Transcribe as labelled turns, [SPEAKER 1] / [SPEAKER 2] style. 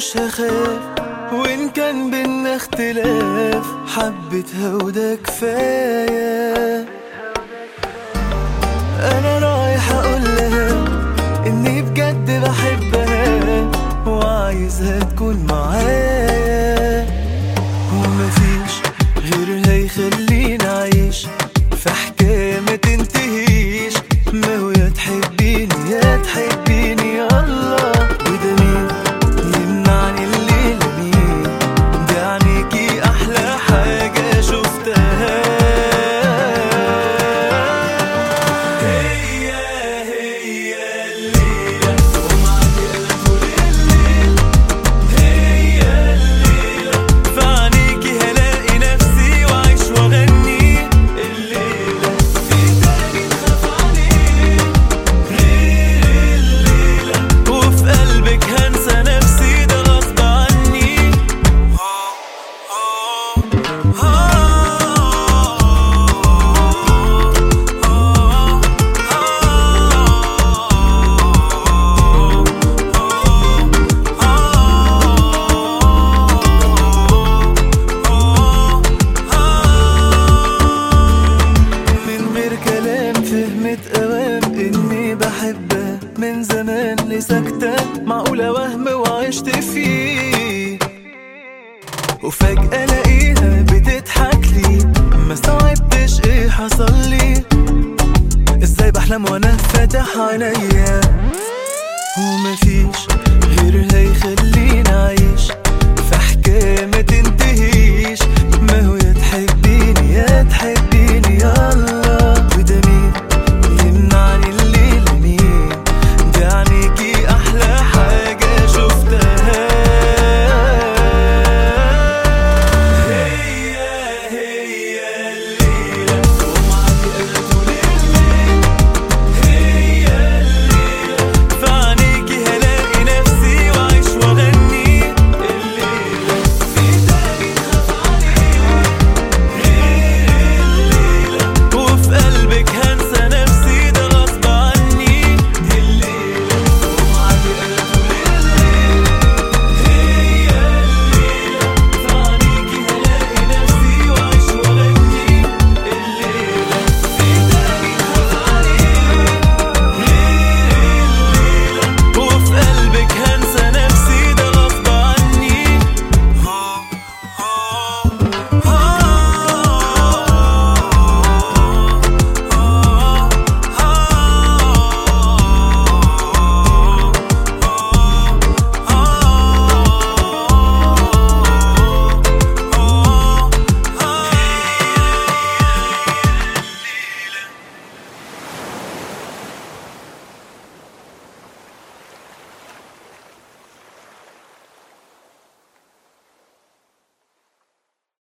[SPEAKER 1] مش هخاف وإن كان بينا اختلاف حبتها وده كفاية أنا رايح أقول لها إني بجد بحبها وعايزها تكون معايا ومفيش غيرها يخليني أعيش في حكاية ما تنتهيش ما هو يا تحبيني يا تحبيني يا الله وده مين يمنعني الليلة مين ده عينيكي أحلى حاجة شفتها هي هي الليلة ومعاكي أنا طول الليل هي الليلة في عينيكي هلاقي نفسي وأعيش وأغني الليلة في تاني نخاف عليه غير الليلة وفي قلبك هنسى نفسي ده غصب عني من غير كلام فهمت اوام اني بحبها من زمان لسكتة معقولة وهم وعشت فيه وفجأة الاقيها بتضحك لي ما استوعبتش ايه حصل لي ازاي بحلم وانا فاتح عينيا ومفيش غيرها يخليني